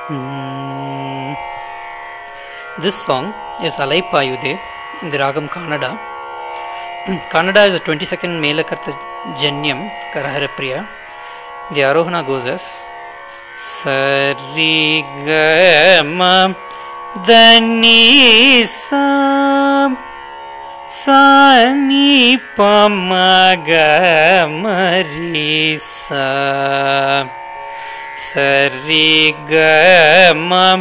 Mm. This song is Alaipayude in the Ragam Kannada. Kannada is a 22nd Melakartha Janyam Karaharapriya. The Arohana goes as Sarigama Dani Sam Sani Pamaga Marisa Sarigama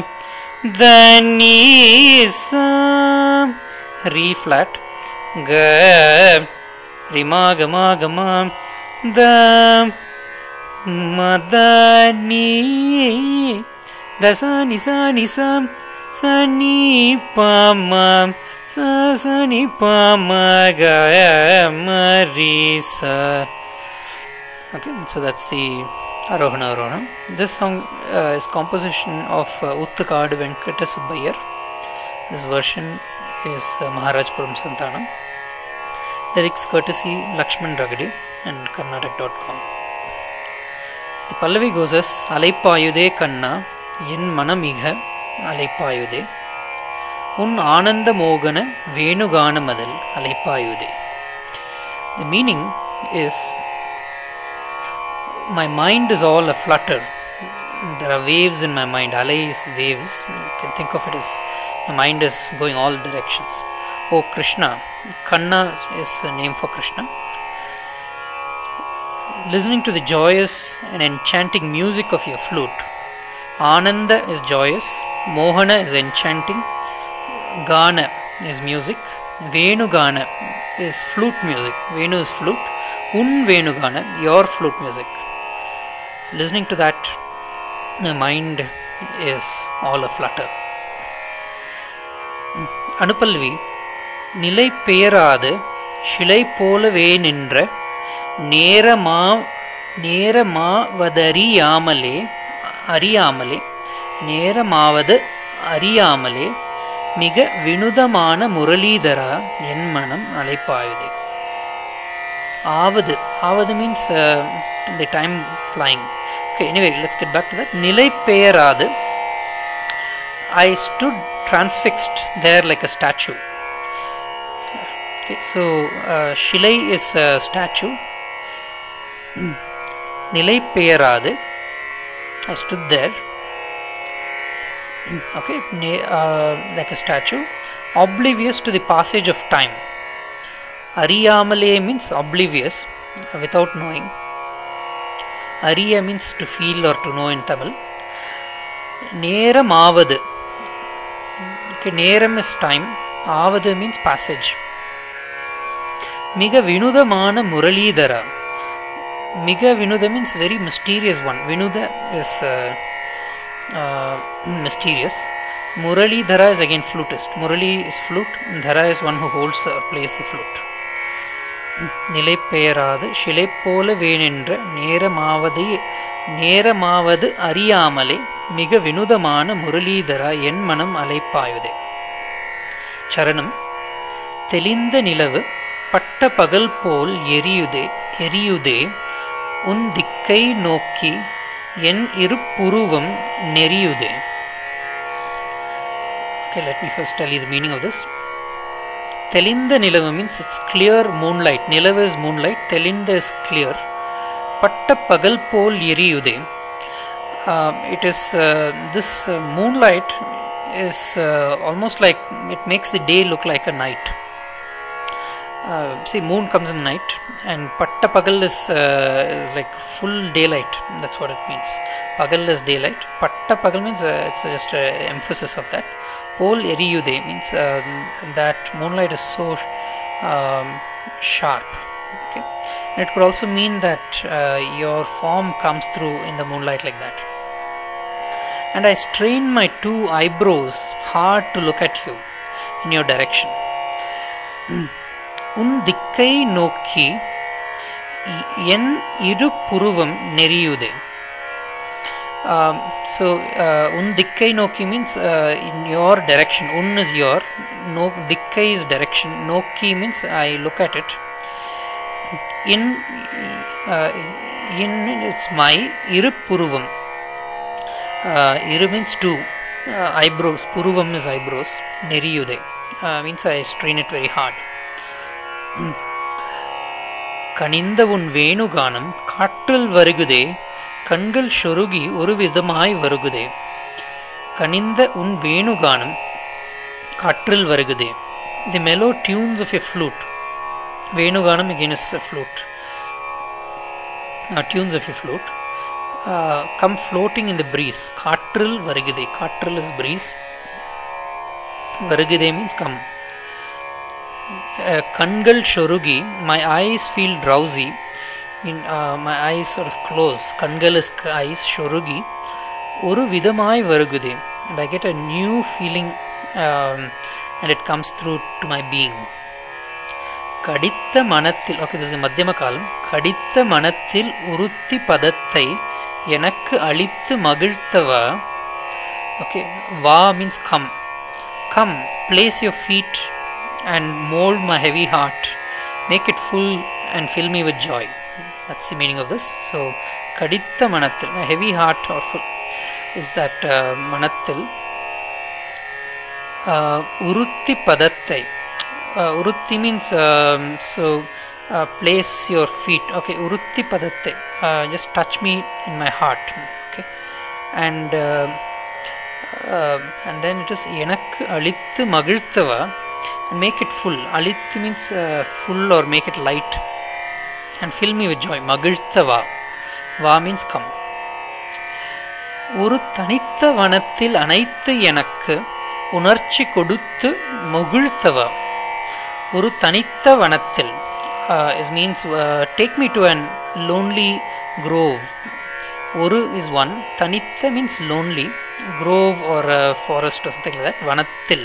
Dani Sam Re flat Ga Rima Gama Gama Da Madani Dasa Nisa Nisa Sani Pama Sa Sani Pama Ga Marisa Okay, so that's the Arohana Arohana. This song uh, is composition of uh, Uttakadu Venkata Subbayar. This version is uh, Maharajpuram Santanam. Lyrics courtesy Lakshman Ragadi and Karnataka.com. The Pallavi goes as Alaipayude Kanna என் மனமிக அலைப்பாயுதே உன் ஆனந்த மோகன வேணுகானமதல் அலைப்பாயுதே The meaning is my mind is all a flutter. There are waves in my mind. Alay is waves. You can think of it as my mind is going all directions. Oh Krishna. Kanna is a name for Krishna. Listening to the joyous and enchanting music of your flute. Ananda is joyous. Mohana is enchanting. Gana is music. Venu Gana is flute music. Venu is flute. Un Venu Gana, your flute music. So listening to that, the mind is all a flutter. அனுப்பல்வி நிலை பெயராது சிலை போலவே நின்ற நேரமா நேரமாவதறியாமலே அறியாமலே நேரமாவது அறியாமலே மிக வினுதமான முரளிதரா என் மனம் அழைப்பாயுதே ஆவது ஆவது means the time flying okay anyway let's get back to that நிலை பெயராது I stood transfixed there like a statue. Okay, so uh, Shilai is a statue. Nilai Peyaradu. I stood there. Okay, uh, like a statue, oblivious to the passage of time. Ariyamale means oblivious, without knowing. Ariya means to feel or to know in Tamil. Neramavadu. Okay, நேரம் is time ஆவது means passage மிக வினுதமான முரளிதரா மிக வினுத means very mysterious one வினுத is mysterious Muralidhara is again flutist Murali is flute தரா is one who holds plays the flute நிலை பெயராது சிலை போல வேணென்ற நேரமாவதை நேரமாவது அறியாமலே மிக வினுதமான முரளீதரா என் மனம் அலைப்பாயுதே சரணம் தெளிந்த நிலவு பட்ட பகல் போல் எரியுதே எரியுதே உன் திக்கை நோக்கி என் இருப்புருவம் நெறியுதே Okay, let me first tell you the meaning of this. தெளிந்த நிலவு means it's clear moonlight. நிலவு is moonlight. தெளிந்த is clear. பட்ட பகல் போல் எரியுதே uh, it is uh, this uh, moonlight is almost like it makes the day look like a night see moon comes in night and patta pagal is, is like full daylight that's what it means pagal is daylight patta pagal means it's just an emphasis of that pol eriyude means that moonlight is so um, sharp okay it could also mean that uh, your form comes through in the moonlight like that. And I strain my two eyebrows hard to look at you in your direction. உன் திக்கை நோக்கி என் இரு புருவம் நெறியுதே so uh, un dikkai noki means uh, in your direction un is your no dikkai is direction noki means i look at it in uh, in its my இருப்புருவம் uh, iru means two uh, eyebrows puruvam is eyebrows neriyude uh, means i strain it very hard கனிந்த உன் வேணுகானம் காற்றில் வருகுதே கண்கள் சொருகி ஒரு விதமாய் வருகுதே கனிந்த உன் வேணுகானம் காற்றில் வருகுதே the mellow tunes of a flute வேணுகானம் again is a flute uh, tunes of a flute uh, come floating in the breeze காற்றில் வருகுதே காற்றில் is breeze வருகுதே means come uh, கண்கள் சொருகி my eyes feel drowsy in uh, my eyes sort of close கண்கள் is eyes சொருகி ஒரு விதமாய் வருகுதே and I get a new feeling um, and it comes through to my being கடித்த மனத்தில் okay this மத்தியம காலம் கடித்த மனத்தில் உருத்தி பதத்தை எனக்கு அளித்து மகிழ்த்தவா ஓகே வா means come come place your feet and mould my heavy heart make it full and fill me with joy that's the meaning of this so கடித்த மனத்தில் heavy heart or full is that மனத்தில் உருத்தி பதத்தை uh, urutti means um, so uh, place your feet okay urutti padatte uh, just touch me in my heart okay and uh, uh, and then it is எனக்கு அளித்து மகிழ்த்தவா and make it full அளித்து means uh, full or make it light and fill me with joy மகிழ்த்தவா வா means come ஒரு தனித்த வனத்தில் அனைத்து எனக்கு உணர்ச்சி கொடுத்து மகிழ்த்தவா ஒரு தனித்த வனத்தில் is means take me to an lonely grove ஒரு இஸ் ஒன் தனித்த means lonely grove or forest something that வனத்தில்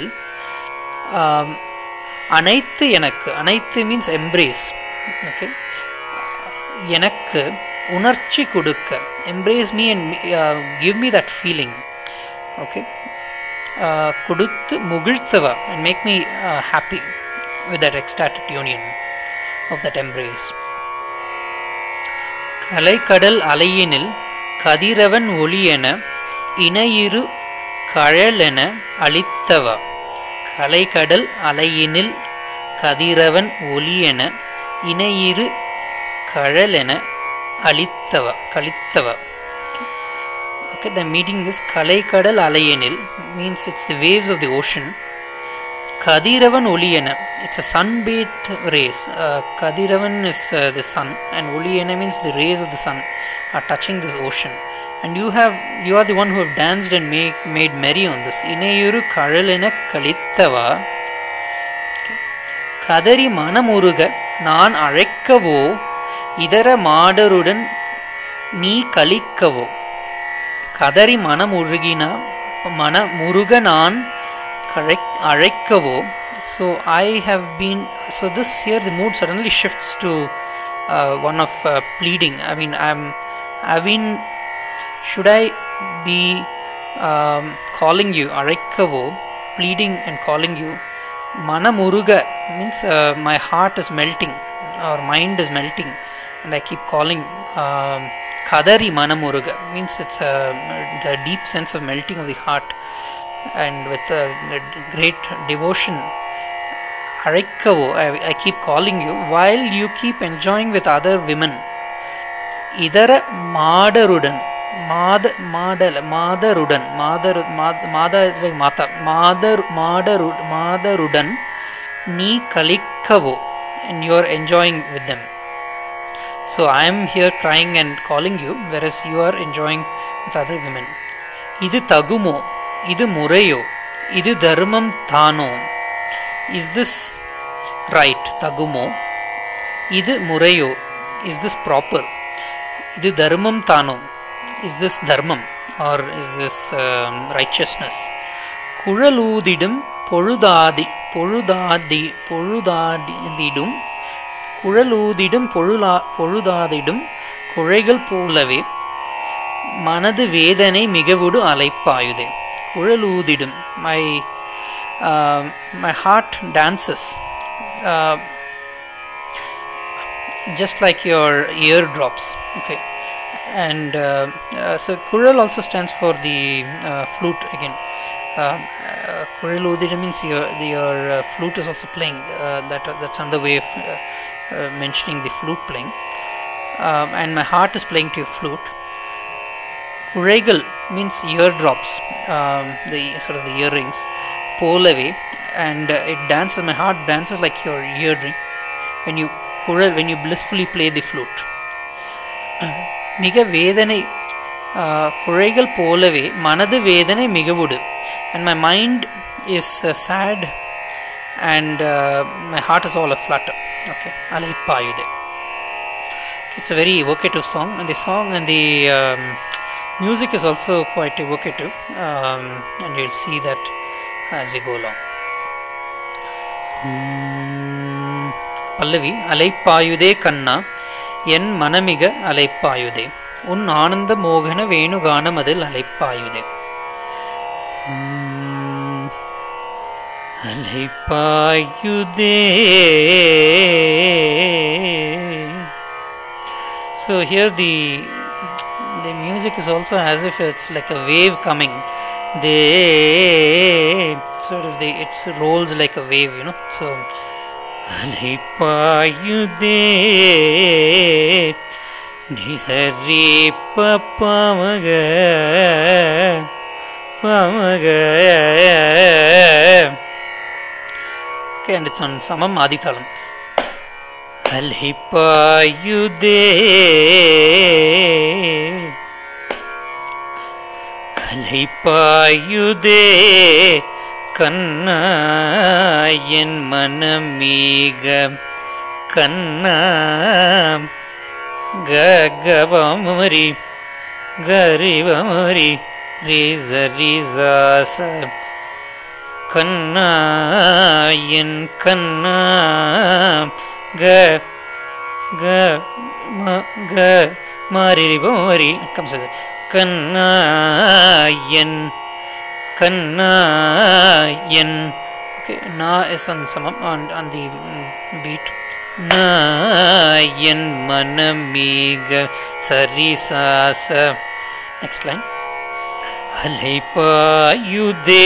அனைத்து எனக்கு அனைத்து மீன்ஸ் எம்ப்ரேஸ் ஓகே எனக்கு உணர்ச்சி கொடுக்க embrace me and give me that feeling okay கொடுத்து முகிழ்த்தவா and make me happy with that ecstatic union of that embrace. கலைக்கடல் அலையினில் கதிரவன் ஒளியென இணையிரு கழலென அளித்தவா கலைக்கடல் அலையினில் கதிரவன் ஒளியென இணையிரு கழலென அளித்தவா கழித்தவா okay the meaning is கலைக்கடல் அலையெனில் means it's the waves of the ocean Kadiravan Oliyana. It's a sun-bathed rays. Uh, Kadiravan is uh, the sun, and Oliyana means the rays of the sun are touching this ocean. And you have you are the one who have danced and make, made merry on this. Inayuru kadalena kalittava. கதறி மனமுருக நான் அழைக்கவோ இதர மாடருடன் நீ கலிக்கவோ கதறி மனமுருகினா மனமுருக நான் அழைக்கவோ so i have been so this here the mood suddenly shifts to uh, one of uh, pleading i mean i'm i've been should i be um, calling you araikavo pleading and calling you manamuruga means uh, my heart is melting or mind is melting and i keep calling um, kadari manamuruga means it's a the deep sense of melting of the heart and with a great devotion Araikavo, I, I keep calling you while you keep enjoying with other women. இதர மாடருடன் மாத மாடல மாதருடன் மாதரு மாதா மாதா மாதர் மாடரு மாதருடன் நீ கலிக்கவோ and you are enjoying with them. So I am here crying and calling you, whereas you are enjoying with other women. இது தகுமோ இது முறையோ இது தர்மம் தானோ இஸ் திஸ் ரைட் தகுமோ இது முறையோ இஸ் திஸ் ப்ராப்பர் இது தர்மம் தானோ is this dharmam or is this righteousness குழலூதிடும் பொழுதாதி பொழுதாதி பொழுதாதிடும் குழலூதிடும் பொழுலா பொழுதாதிடும் குழைகள் போலவே மனது வேதனை மிகவுடு அலைப்பாயுதே குழலூதிடும் my my heart dances just like your ear drops okay and uh, uh, so kural also stands for the uh, flute again. Um, uh, kural udira means your your uh, flute is also playing. Uh, that that's another way of uh, uh, mentioning the flute playing. Um, and my heart is playing to your flute. Kuregal means eardrops, um, the sort of the earrings, pull away, and uh, it dances. My heart dances like your earring when you kural when you blissfully play the flute. மிக வேதனை ஆஹ், குழைகள் போலவே மனது வேதனை மிகவுடு and my mind is sad and my heart is all a flutter okay அலைப்பாயுதே it's a very evocative song and the song and the um, music is also quite evocative um, and you'll see that as we go along um, pallavi அலைப்பாயுதே கண்ணா என் மனமிக அலைப்பாயுதே உன் ஆனந்த மோகன வேணுகானம் அதில் அலைப்பாயுதே உம், அலைப்பாயுதே So here the the music is also as if it's like a wave coming. They sort of the it rolls like a wave, you know. So அலைப்பாயுதே நிசரி பமக பமக Okay, and it's on samam aditalam. அலைப்பாயுதே அலைப்பாயுதே கண்ணா என் மனமீக கண்ணா ககபமரி கரிபமரி ரீச ரீசாச கண்ணா என் கண்ணா க க ம க மாரி மாரி comes with it. Kanna N Kanna N okay na is on samam on on the mm, beat na N மனமீக சரிசாச next line அலைப்பாயுதே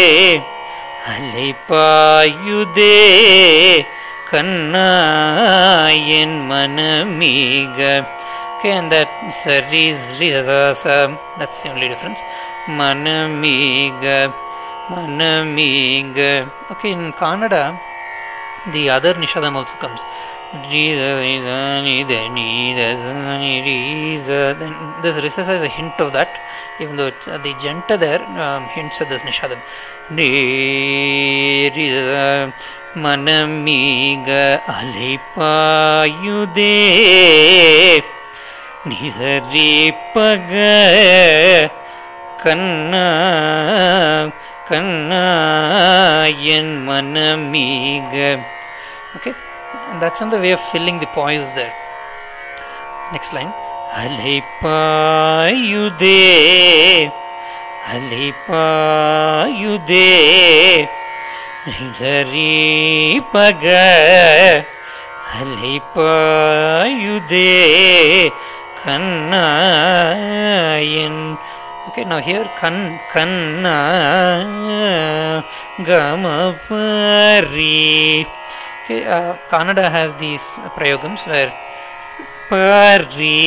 அலைப்பாயுதே கண்ணா என் மனமீக okay and that saris rizasa that's the only difference manamiga manamiga okay in kannada the other nishadam also comes Riza, riza, nida, nida, zani, riza. Then this risasa is a hint of that, even though it's, uh, the janta there um, hints at this nishadam. Ni, riza, manamiga, அலைப்பாயுதே நிசரி பக கண்ணா கண்ணா என் மனமீக okay and that's on the way of filling the poise there next line அலைப்பாயுதே அலைப்பாயுதே சரி பக அலைப்பாயுதே கண்ணாயன் okay now here kan kanna gamapari okay uh, kannada has these prayogams where pari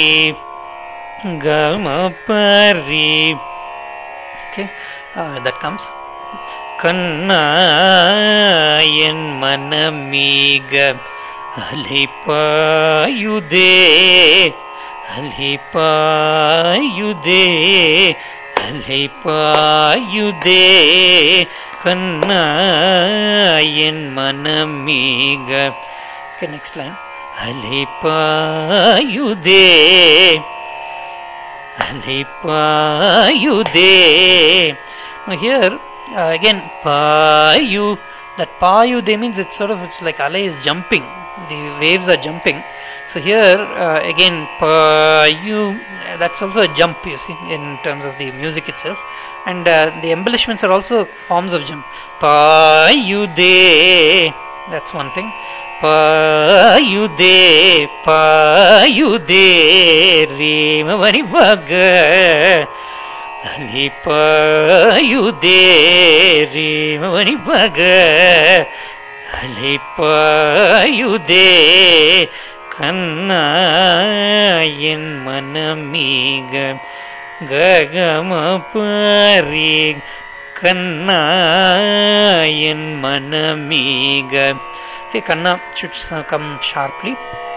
gamapari okay uh, that comes கண்ணா என் மனமீக அலைப்பாயுதே அலைப்பாயுதே அலைப்பாயுதே கண்ணா என் மனமீக okay next line அலைப்பாயுதே அலைப்பாயுதே now here uh, again payu that payu they means it's sort of it's like alay is jumping the waves are jumping so here uh, again payu that's also a jump you see in terms of the music itself and uh, the embellishments are also forms of jump payu de That's one thing. Payude, payude, rimavani baga. Ali payude, rimavani baga. Ali payude, Kanna N மனமீக ககம Pari Kanna N மனமீக Okay, Kanna should uh, come sharply.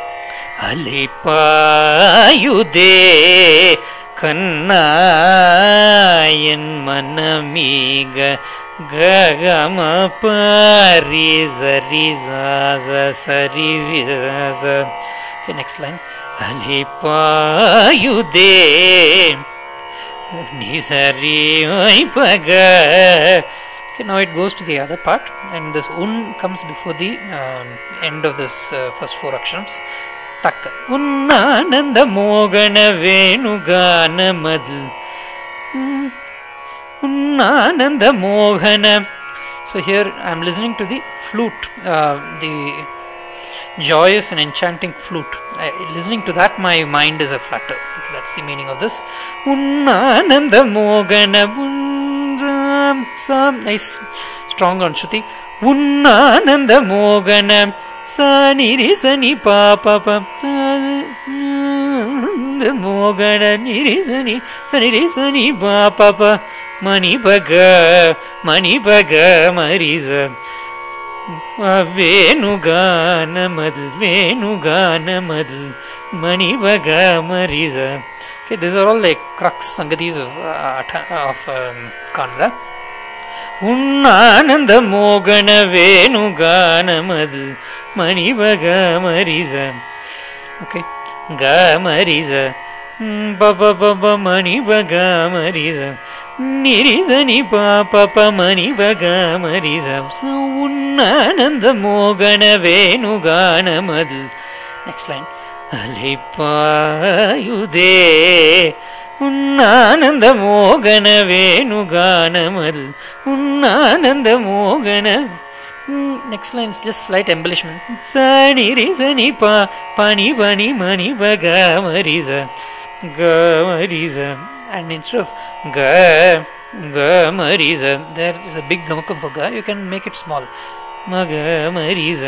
அலைப்பாயுதே கண்ணா என் மனமீக ககம பாரி சரி சாச சரி விசாச Okay, next line. அலைப்பாயுதே நிசரி வைப்பக Okay, now it goes to the other part, and this un comes before the um, end of this uh, first four akshams. Takka. உன்னானந்த மோகன வேணுகானமது Hmm. உன்னானந்த மோகன So here I am listening to the flute, uh, the joyous and enchanting flute. I, listening to that, my mind is a flutter. Okay, that's the meaning of this. Unnananda Mogana Bunzam Sam. Nice, strong on Shruti. Unnananda Mogana Saniri Sani Papa Mogana Niri Sani Saniri Sani Papa Mani Baga Mani Baga Marisa வேணுகானமது வேணுகானமது மணிவகமரிச Okay, these are all like crux sangatis of, uh, atta- of um, Kannada. உன்னானந்த மோகன வேணுகானமது மணிவகமரிச okay கமரிச பப பப மணிவகமரிச நிரிசனி பாப மணிவகமரிச உன்னானந்த மோகன வேணுகானமது next line அலைப்பாயுதே உன்னானந்த மோகன வேணுகானமது உன்னானந்த மோகன next line just slight embellishment சனி ரி சனி பா பனி பனி மணி பகமரிச கமரிச and instead of ga gamariza there is a big gamakam for ga you can make it small magamariza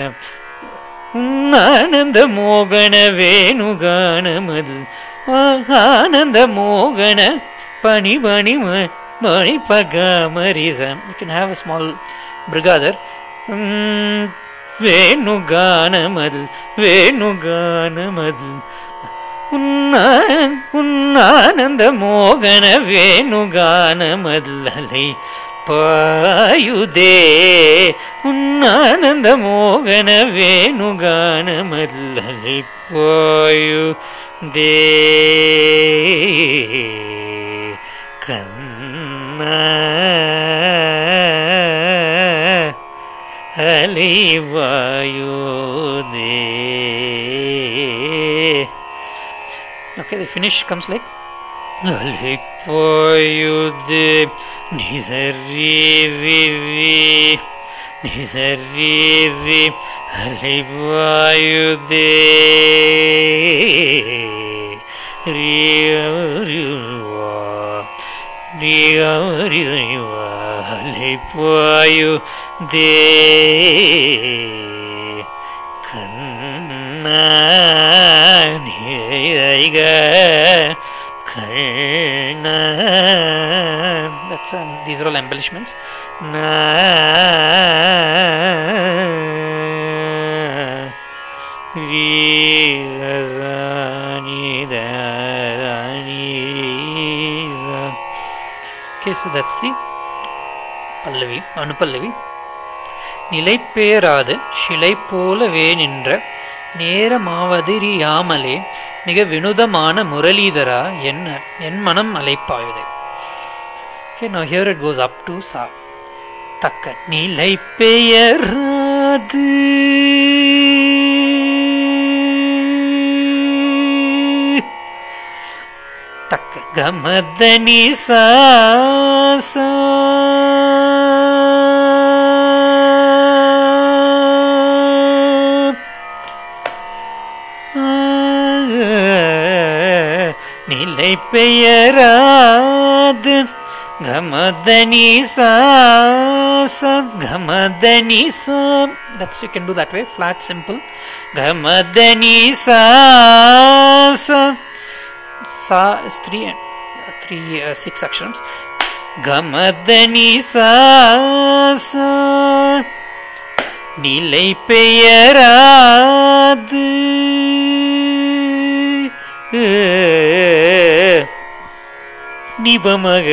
ஆனந்த மோகன வேணுகானமது ஆனந்த மோகன பனி பனி ம- மணி பகமரிச you can have a small brigadier Mm, வேணுகானமது வேணுகானமது உன்னா- உன்னானந்த மோகன வேணுகானமல்லலை பாயுதே உன்னானந்த மோகன வேணுகானமல்லலை பாயு தே கண்ண அலைவாயுதே Okay, the finish comes like அலைப்பாயுதே நிசரீரி நிசரீரி அலைவாயுதே ரியவா ரியவரிவா அலைப்பாயு தே கண்ண கண்ண That's um, these are all embellishments. Okay, so that's the Pallavi, Anupallavi. நிலைப்பேராது சிலை போலவே நின்ற நேரமாவதிரியாமலே மிக வினுதமான முரளிதரா என்ன என் மனம் அலைப்பாயுதே Okay, now here it goes up to sa. தக்க நிலை பெயராது தக்க கமதனி சாசா நிலை பெயராது கமதனி சாசம் கமதனி சாம் that's you can do that way flat simple கமதனி சாசம் sa is three and three uh, six aksharams கமதனி சாசா நிலை பெயராது நிபமக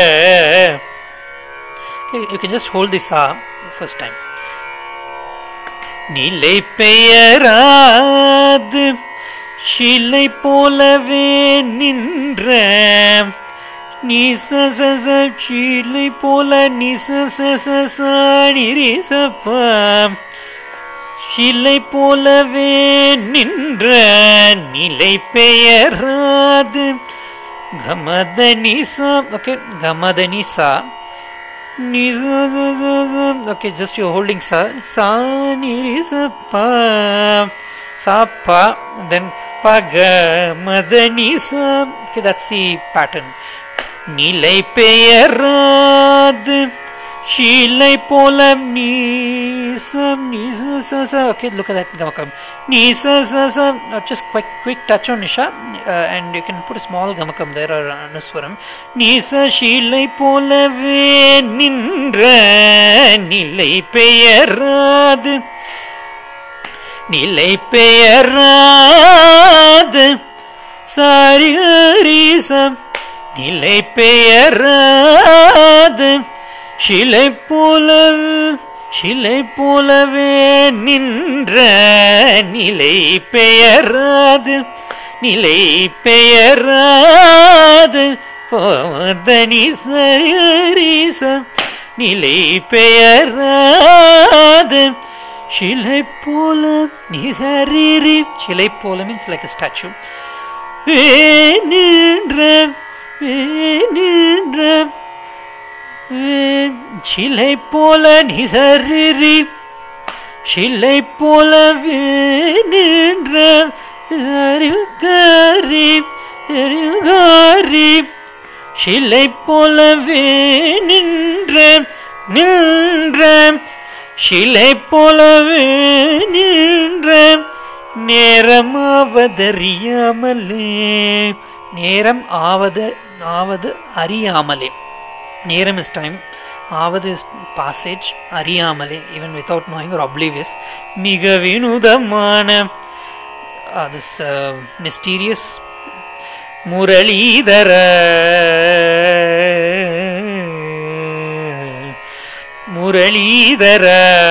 okay, you can just hold this sa first time நிலை பெயராது ஷிலை போலவே நின்ற நிசசீலை போல நிசசனிரிசப்பாம் ஷிலை போலவே நின்ற நிலை பெயராது கமதனிசா ஓகே கமதனிசா okay just you're holding sa sa nirisapa sa pa then pa ga madani sa okay that's the pattern நிலை பெயராது ஷீலை போல நீசம் நீச okay look at that gamakam நீச just quick quick touch on nisha uh, and you can put a small gamakam there or anuswaram நீச ஷீலை போலவே நின்ற நிலை பெயராது நிலை பெயராது சாரிகரீசம் நிலை பெயராது சிலை போல சிலை போலவே நின்ற நிலை பெயராது நிலை பெயராது போதனி சரீச நிலை பெயராது சிலை போல நிசரீரி சிலை போல மீன்ஸ் லைக் a statue நின்ற நின்ற சிலை போல நிசரிரி சிலை போலவே நின்ற அறிவுகாரி அறிவுகாரி சிலை போலவே நின்ற நின்ற சிலை போலவே நின்ற நேரமாவதறியாமலே நேரம் ஆவது ஆவது அறியாமலே நேரம் இஸ் டைம் ஆவது இஸ் பாசேஜ் அறியாமலே ஈவன் வித்தவுட் நோயிங் ஒரு அப்ளீவியஸ் மிக வினோதமான திஸ் மிஸ்டீரியஸ் முரளீதர முரளீதர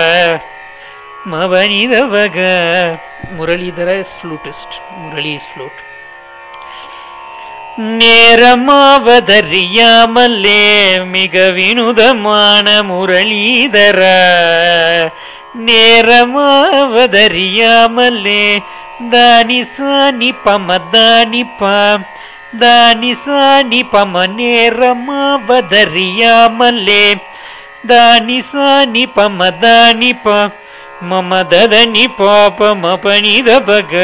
மவனிதவக Muralidhara is flutist Murali is flute நேரமாவதறியாமலே மிக வினுதமான முரளீதர நேரமாவதறியாமலே தானி சாணி பம தானி பாம் தானி சாணி பம நேரமாவதறியாமலே தானி சாணி பம தானி பா மம ததனி பாப மபனித பக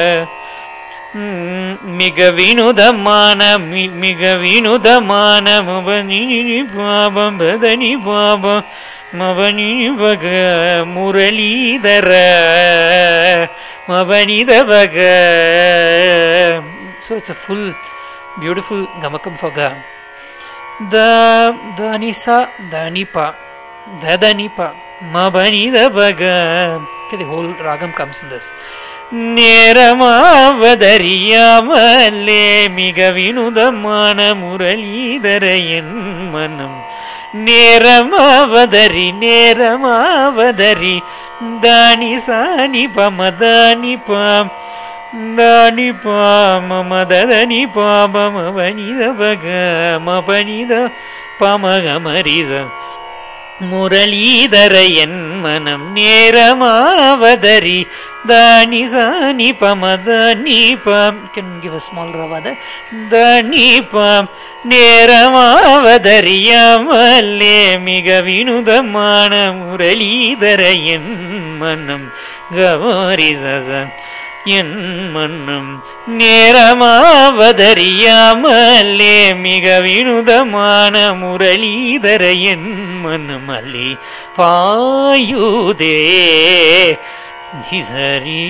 மிக வினுதமான மிக வினுதமான மபனி பாபம் பதனி பாபம் மபனி பக முரளீதர மபனித பக So it's a full beautiful gamakam for ga. The Danisa Danipa Dadanipa Mabanida Baga. Okay, the whole ragam comes in this. நேரமாவதறியாமலே மிக வினுதமான முரளீதர என் மனம் நேரமாவதறி நேரமாவதறி தானி சாணி பமதானி பாம் தானி பாமதனி பாபமவனித பக மபனித பமகமரிச முரளீதர என் மனம் நேரமாவதரி தானி சாணி பமதனி பாம் கேன் கிவ் அ ஸ்மால் ரவாத தானி பாம் நேரமாவதறியாமல்லே மிக வினுதமான முரளீதர என் மனம் கவரி சச என் மன்னம் நேரமாவதறியாமலே மிக வினுதமான முரளீதர என் மன்னம் அல்லி பாயுதே நிசரி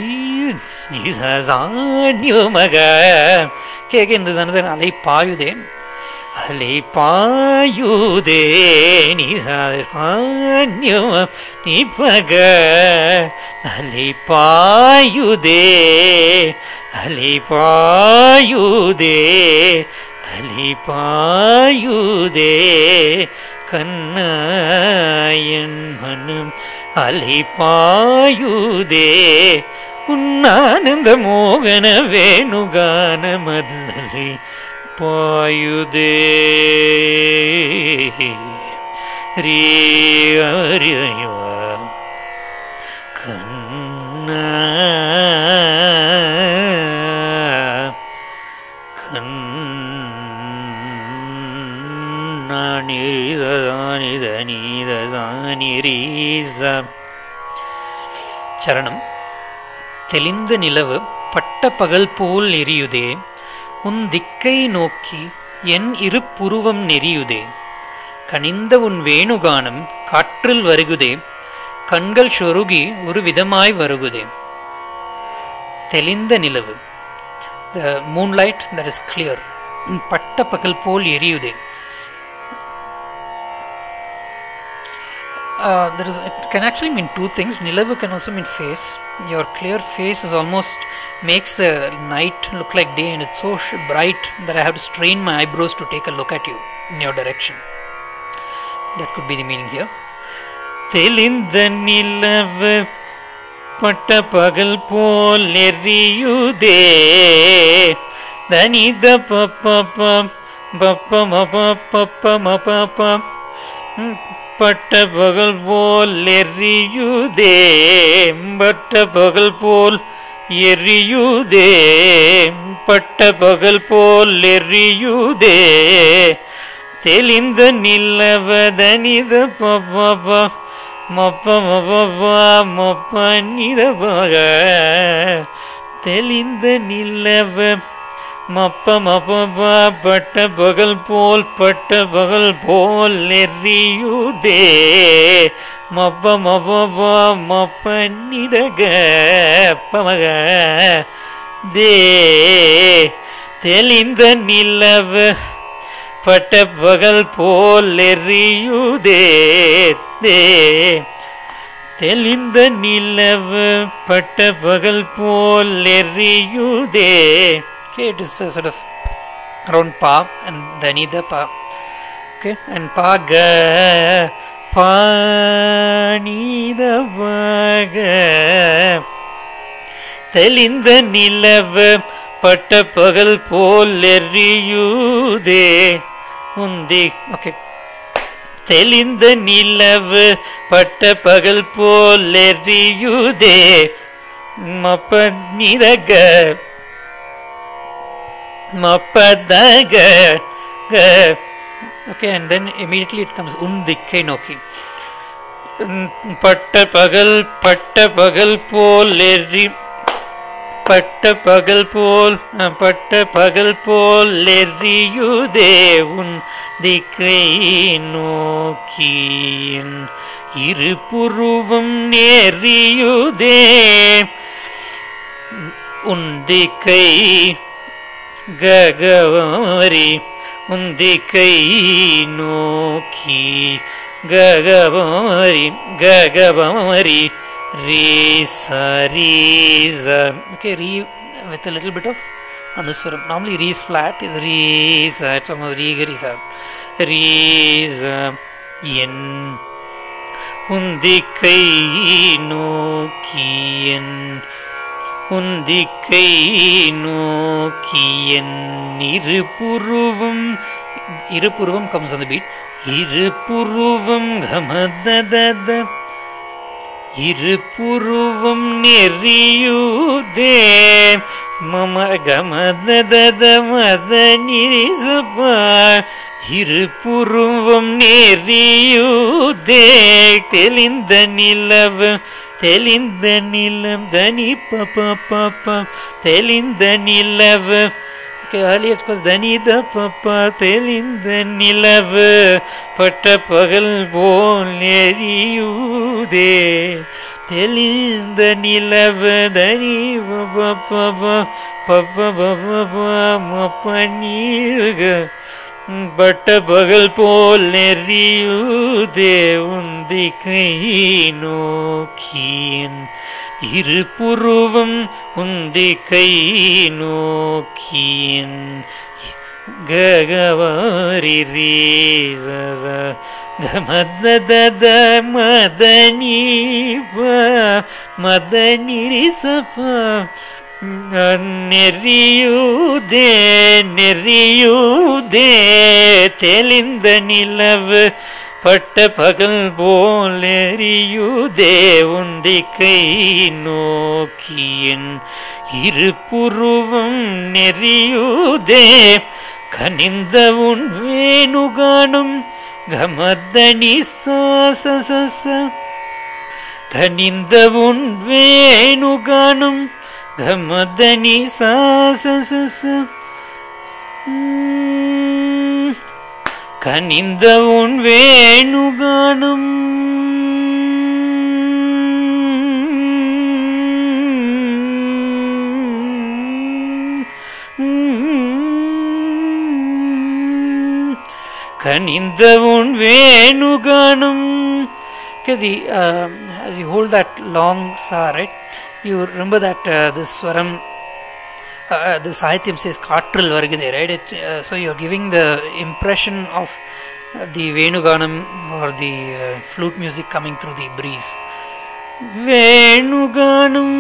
நிசான்யுமக கேட்க இந்த சனதன் அலை பாயுதே அலை பாயுதே நிசான்யும நிபக அலை பாயுதே அலை பாயுதே அலை பாயுதே கண்ணாயன் மனம் அலை பாயுதே உன்னானந்த மோகன வேணுகான மதலை பாயுதே ரீ அறிவா கண்ண கண்ணீதனிதனிதனிரீச சரணம் தெளிந்த நிலவு பட்ட பகல் போல் எரியுதே உன் திக்கை நோக்கி என் இரு புருவம் நெறியுதே கனிந்த உன் வேணுகானம் காற்றில் வருகுதே கண்கள் சொருகி ஒரு விதமாய் வருகுதே தெளிந்த நிலவு the moonlight that is clear பட்ட பகல் போல் எரியுதே Uh, there is it can actually mean two things. Nilavu can also mean face. Your clear face is almost makes the night look like day, and it's so sh- bright that I have to strain my eyebrows to take a look at you in your direction. That could be the meaning here. தெளிந்த நிலவு பட்ட பகல் போல் எரியுதே தனித பப்ப பப்ப மப பப்ப மப பட்ட பகல் போல் எரியுதே பட்ட பகல் போல் எரியுதே பட்ட பகல் போல் எரியுதே தெளிந்த நிலவதனித பப்ப மப்ப மப்ப மப்ப நிதபக தெளிந்த நிலவ மப்ப மப்ப பட்ட பகல் போல் பட்ட பகல் போல் எரியுதே மப்ப மப்ப மப்ப நிதக பமக தே தெளிந்த நிலவு பட்ட பகல் போல் எரியுதே தே தெளிந்த நிலவு பட்ட பகல் போல் எரியுதே Okay, it is uh, sort of around pa and the anida pa. Okay, and pa பக பாணித பக தெளிந்த நிலவு பட்ட பகல் போல் எரியுதே உந்தி okay. தெளிந்த நிலவு பட்ட பகல் போல் எரியுதே மப்ப நிதக மப்பதக க Okay, and then immediately it comes undikkai noki. பட்ட பகல் பட்ட பகல் போல் எரி பட்ட பகல் போல் அஹ், பட்ட பகல் போல் எரியுதே உன் திக்கை நோக்கியின் இரு புருவம் நெறியுதே உன் திக்கை ககவரி உந்திக்கை நோக்கி ககவரி ககவரி ரீ சரீச Okay, re with a little bit of anuswaram. Normally re is flat, is re sa, it's almost re gari sound. ரீச என் உந்திக்கை நோக்கியன் உந்திக்கை நோக்கியன் இரு புருவம் Irupurvam comes on the beat. இரு புருவம் கமதத இரு புருவம் நெறியுதே மம கமதத மத நிரிசபா இரு புருவம் நெறியுதே தெளிந்த நிலவு தெளிந்த நிலம் தனி ப ப ப ப தெளிந்த நிலவு Okay, earlier it was தனி த ப ப தெளிந்த நிலவு பட்ட பகல் போல் எரியுதே தெளிந்த நிலவு தனி ப ப ப ப ப ப ப ப ப ம ப நீருக பட்ட பகல் போல் நெறியுதே உந்தி கை நோக்கியன் இருபுருவம் உந்தி கை நோக்கியன் ககவாரி ரீச கமதத மதனி மதனி சப நெறியுதே நெறியுதே தெளிந்த நிலவு பட்ட பகல் போல் எரியுதே உந்தி கை நோக்கியன் இருபுருவம் நெறியுதே கனிந்த உன் வேணுகானும் கமதனி சாசச கனிந்த உன் வேணுகானும் கமதனி சாசச கனிந்த உன் வேணுகானும் கனிந்த உன் வேணுகானும் Okay, the um, as you hold that long sa, right? You remember that uh, this swaram, uh, the Sahityam says Katril Vargide, right? It, uh, so you're giving the impression of uh, the Venuganam or the uh, flute music coming through the breeze. வேணுகானும்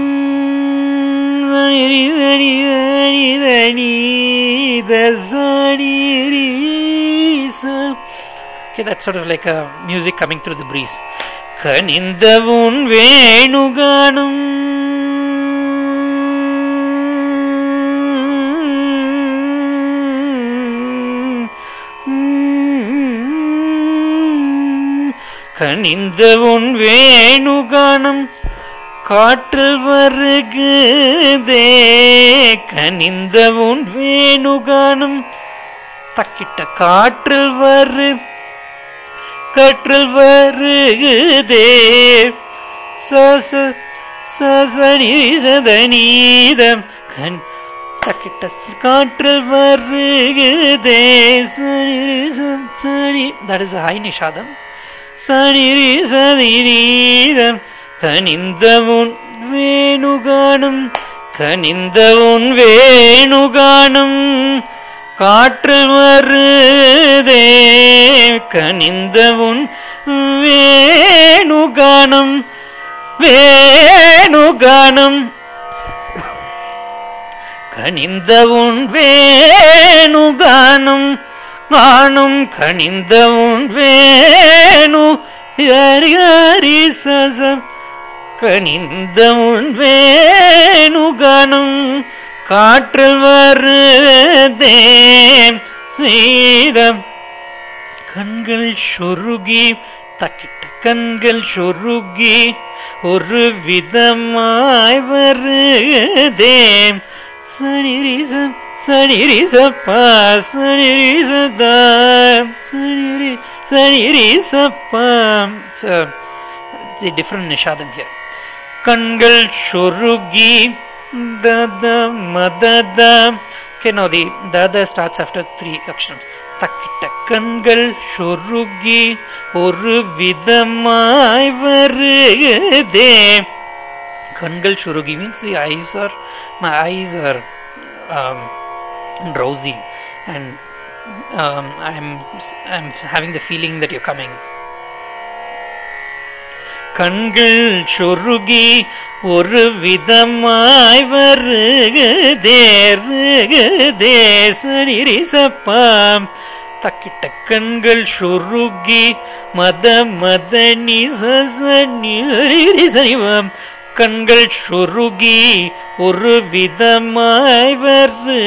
தனி தனி தனி தனி தசனி ரீச Okay, that's sort of like a music coming through the breeze. கனிந்த உன் வேணுகானும் கனிந்த உன் வேணுகானம் காற்றில் வருகுதே கனிந்த உன் வேணுகானம் தக்கிட்ட காற்றில் வரு கற்றில் வருகுதே சச சசனி சதனீதம் கண் Takita. காற்றில் வருகுதே சனி சனி That is a high nishadam. சனிரி சதிரீதம் கனிந்த உன் வேணுகானம் கனிந்த உன் வேணுகானம் காற்றில் வருதே கனிந்த உன் வேணுகானம் வேணுகானம் கனிந்த உன் வேணுகானம் காணும் கனிந்த உன் வேணு ஹரி ஹரி சச கனிந்த உன் வேணுகானம் காற்றில் வருதே சீதம் கண்கள் சொருகி தக்கிட்ட கண்கள் சொருகி ஒரு விதமாய் வருதே சனிரிசம் சனிரிசப்பா சனிரிசதா சனிரி சனிரிசப்பா It's a, it's a different nishadam here. கண்கள் சொருகி தத மதத Okay, now the dada starts after three aksharams. Takita. கண்கள் சொருகி ஒரு விதமாய் வருதே Kangal Shurugi means the eyes are, my eyes are um, drowsy and um, I'm, I'm having the feeling that you're coming. கண்கள் சொருகி ஒரு விதமாய் வருகுதே ருகுதே சனிரிசப்பாம் தக்கிட்ட கண்கள் சொருகி மத மத நிசனிவம் கண்கள் சொருகி ஒரு விதமாய்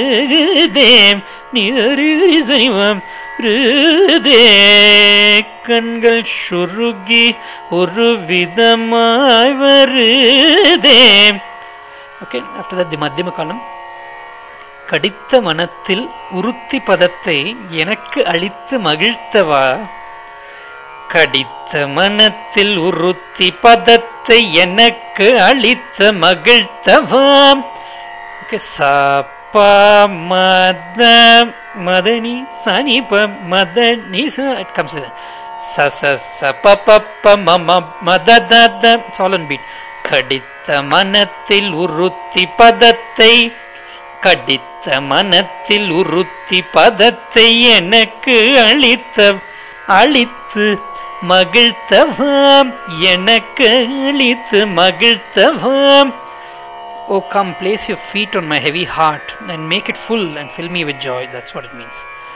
வருதே நிசனிவம் ருதே கண்கள் சுருகி ஒரு விதமாய் வருதே Okay, after that the Madhyama column. கடித்த மனத்தில் உருத்தி பதத்தை எனக்கு அளித்து மகிழ்த்தவா கடித்த மனத்தில் உறுத்தி பதத்தை எனக்கு அளித்த மகிழ்த்தவாம் சாப்பா மத மதனி சனிப மதனி it comes with that. ச ச ச ப ப ப ம ம மத த த It's all on beat. கடித்த மனத்தில் உறுத்தி பதத்தை கடித்த மனத்தில் உறுத்தி பதத்தை எனக்கு அளித்த அளித்து மகிழ்த்தவாம் எனக்கு அளித்து மகிழ்த்தவாம் Oh, come, place your feet on my heavy heart and make it full and fill me with joy. That's what it means.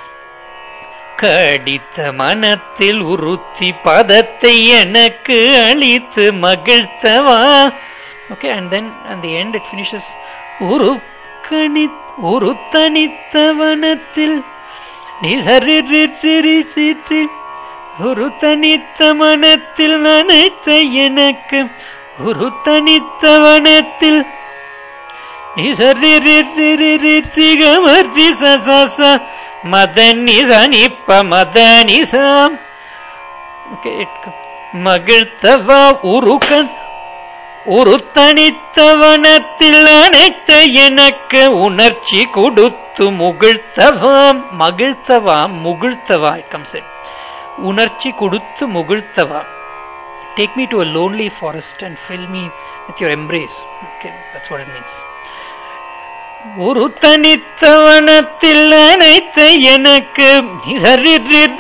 கடித்த மனத்தில் உறுத்தி பதத்தை எனக்கு அளித்து மகிழ்த்தவா Okay, and then at the end it finishes. ஒரு கணி ஒரு தனித்தவனத்தில் நிசரி சிற்றி ஒரு தனித்த மனத்தில் நினைத்த எனக்கு ஒரு தனித்தவனத்தில் நிசரி சிகமர்த்தி சச மத நிச நிப்ப மத நிசாம் Okay, it co- மகிழ்த்தவா உருக்கன் ஒரு தனித்தவனத்தில் அனைத்த எனக்கு உணர்ச்சி கொடுத்து முகிழ்த்தவாம் magiltava, mugiltava, it comes in. Unarchi kuduttu mugiltava. Take me to a lonely forest and fill me with your embrace. Okay, that's what it means. ஒரு தனித்தவனத்தில் அனைத்த எனக்கு சரி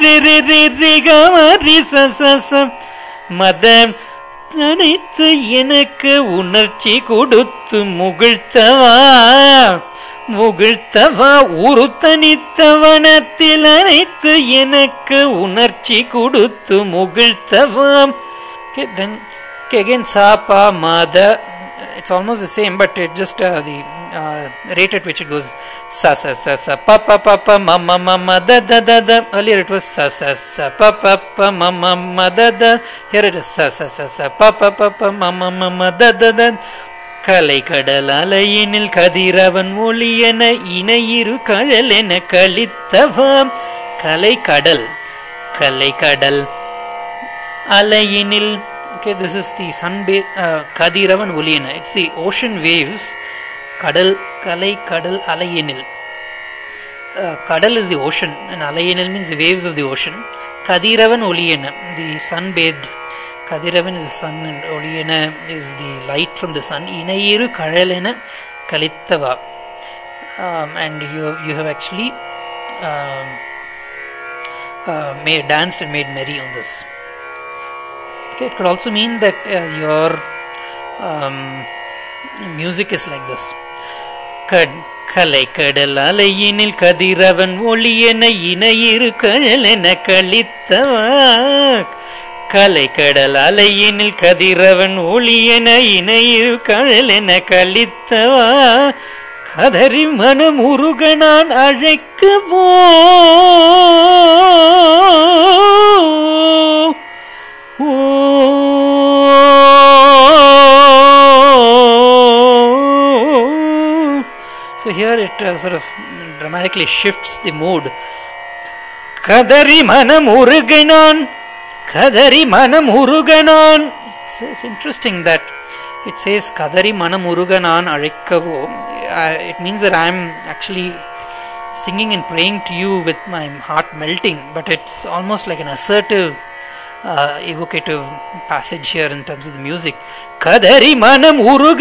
மதம் அனைத்து எனக்கு உணர்ச்சி கொடுத்து முகிழ்த்தவா முகிழ்த்தவா ஒரு தனித்தவனத்தில் அனைத்து எனக்கு உணர்ச்சி கொடுத்து முகிழ்த்தவா Okay, then okay, again sa pa ma da. It's almost the same, but it just uh, the uh, rate at which it goes sa sa sa sa pa pa pa pa ma ma ma ma da da da da. Earlier it was sa sa sa pa pa pa ma ma ma da da. Here it is sa sa sa sa pa pa pa pa ma ma ma ma da da da. கலை கடல் அலையினில் கதிரவன் ஒளியென இணையிரு கழல் என கழித்தவாம் கலை கடல் கலை கடல் அலையினில் Okay, this is the sun uh, Kadiravan Uliyana. It's the ocean waves. Kadal, Kalai, Kadal, Alayenil. Uh, Kadal is the ocean, and Alayenil means the waves of the ocean. Kadiravan Uliyana, the sun bathed. Kadiravan is the sun, and Uliyana is the light from the sun. Inayiru Kadalena Kalittava. Um, and you, you have actually um, uh, made, danced and made merry on this. Okay, it could also mean that uh, your um, music is like this. கட் கலை கடல் அலையினில் கதிரவன் ஒளியென இணையிரு கழல் என கழித்தவா கலை கடல் அலையினில் கதிரவன் ஒளியென இணையிரு கழல் என கழித்தவா கதறி மனம் உருக நான் அழைக்கவோ So here it uh, sort of dramatically shifts the mood. கதறி மனம் உருகினான் கதறி மனம் உருகனான் So it's interesting that it says Kadari Manamuruganan Arikkavo. Uh, it means that I'm actually singing and praying to you with my heart melting, but it's almost like an assertive, uh, evocative passage here in terms of the music. கதறி மனம்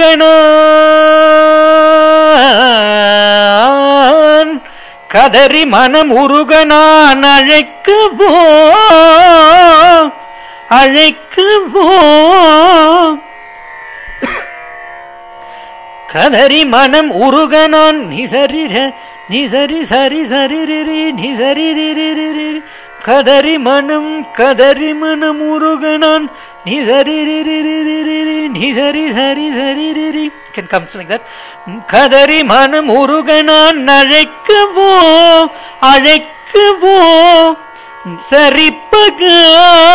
உருகனான் கதறி மனம் உருகனான் அழைக்குவோ அழைக்குவோ கதறி மனம் உருகனான் நிசரி நிசரி சரி சரி ரிரி நிசரி ரிரி ரிரி கதறி மனம் கதறி மனம் உருகனான் நிசரி ரிரி ரிரி ரிரி நிசரி சரி சரி ரிரி It can come like that. கதறி மனம் உருகனான் அழைக்கவோ அழைக்கவோ சரிப்பக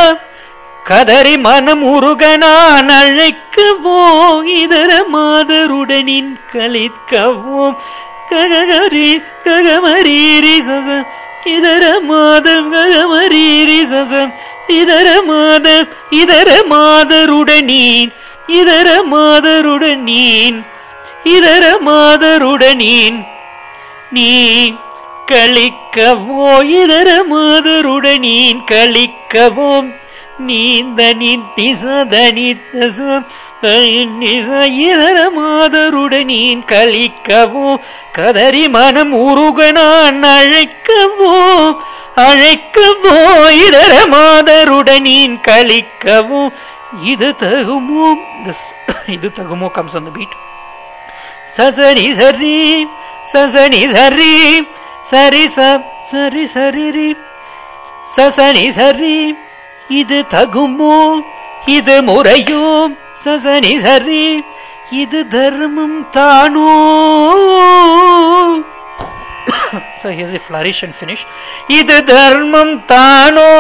கதறி மனம் உருகனான் அழைக்கவோ இதர மாதருடனின் கலித்கவோ ககரி ககமரீரி சச இதர மாதம் ககமரீரி சச இதர மாதம் இதர மாதருடனீன் இதர மாதருடனீன் இதர மாதருடனீன் நீ கழிக்கவோ இதர மாதருடனீன் கழிக்கவோ நீந்த நிசதனித்தசம் இதர மாதருடனீன் கழிக்கவோ கதறி மனம் உருகனான் அழைக்கவோ அழைக்கவோ இதர மாதருடனீன் கழிக்கவோ இது தகுமோ இது தகுமோ comes on the beat சசரி சரி சசனி சரி சரி சரி சரி சசனி சரி இது தகுமோ இது முறையோ சசனி சரி இது தர்மம் தானோ so here's a flourish and finish இது தர்மம் தானோ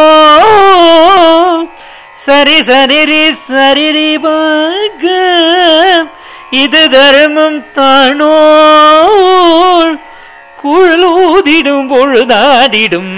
சரி சரி சரி பாக இது தர்மம் தானோ குழலூதிடும் பொழுதாடிடும்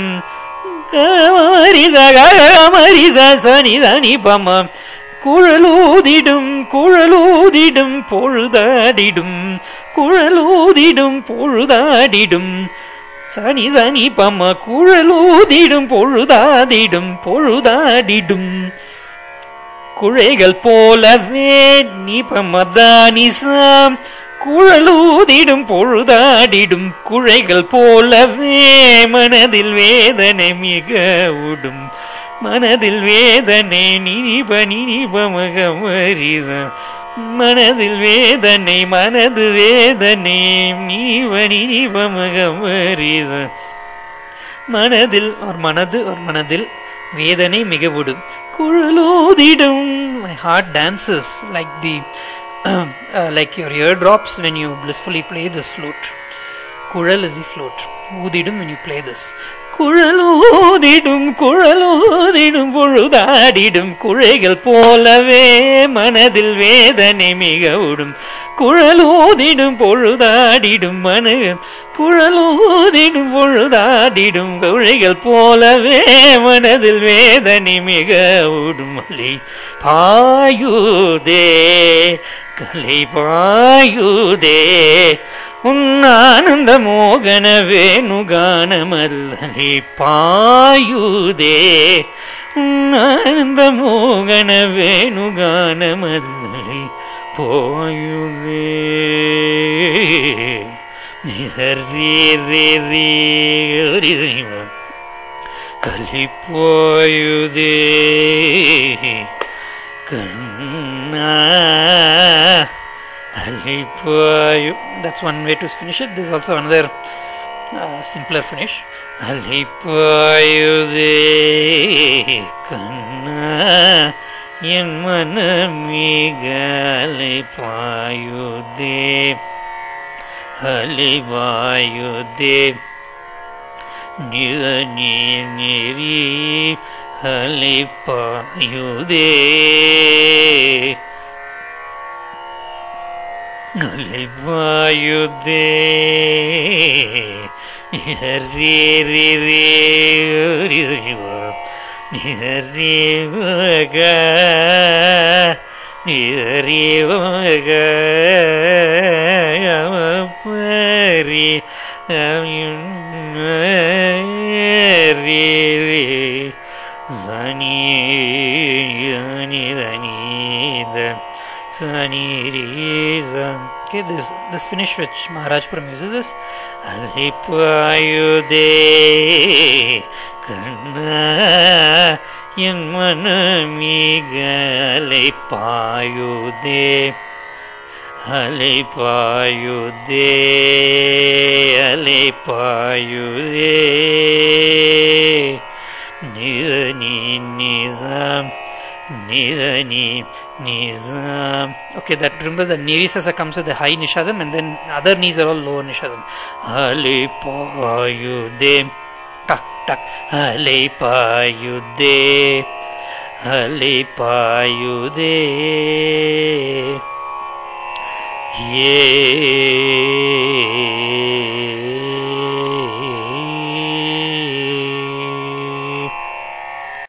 மரிச சனி சனி பம குழலூதிடும் குழலூதிடும் பொழுதாடிடும் குழலூதிடும் பொழுதாடிடும் சனி சனி பம குழலூதிடும் பொழுதாடிடும் பொழுதாடிடும் குழைகள் போலவே நிபமதானிசாம் குழலூதிடும் பொழுதாடிடும் குழைகள் போலவே மனதில் வேதனை மிக உடும் மனதில் வேதனை நினிப நினிபமகமரிச மனதில் வேதனை மனது வேதனை நீவ நினிபமகமரிச மனதில் ஒரு மனது ஒரு மனதில் வேதனை மிக விடும் குழலூதிடும் my heart dances like the uh, like your eardrops when you blissfully play this flute குழல் is the flute ஊதிடும் when you play this குழலூதிடும் குழலூதிடும் பொழுதாடிடும் குழைகள் போலவே மனதில் வேதனை மிக விடும் குழலூதிடும் பொழுதாடிடும் மனு குழலூதிடும் பொழுதாடிடும் குழைகள் போலவே மனதில் வேதனை மிக விடும் அலை பாயுதே கலை பாயுதே உன்னானந்த மோகன வேணுகானமல்லி பாயுதே உன்னானந்த மோகன வேணுகானமல்லி போயுதே நிசரே ரே ரே கலி போயுதே கண்ணா அலிப்பாயு that's one way to finish it there's also another uh, simpler finish அலிப்பாயுதே கண்ணா என் மனமிக அலிப்பாயுதே அலிவாயுதே நிக நீர் நெறி அலிப்பாயுதே அலைவாயுதே நிஹரே ரே ரே நிஹரேவக நிஹரேவக பரி ரே ரே சனி நிதனீத Okay, this this finish which Maharajpuram uses is Alipayude Karna என் மனமிக அலைப்பாயுதே அலைப்பாயுதே அலைப்பாயுதே நிதனி நிசம் Nidani Nizam. Okay, that remember the Nirisasa comes with the high Nishadam and then other knees are all lower Nishadam. Alipayude. Tak tak. Alipayude. அலை பாயுதே ஏ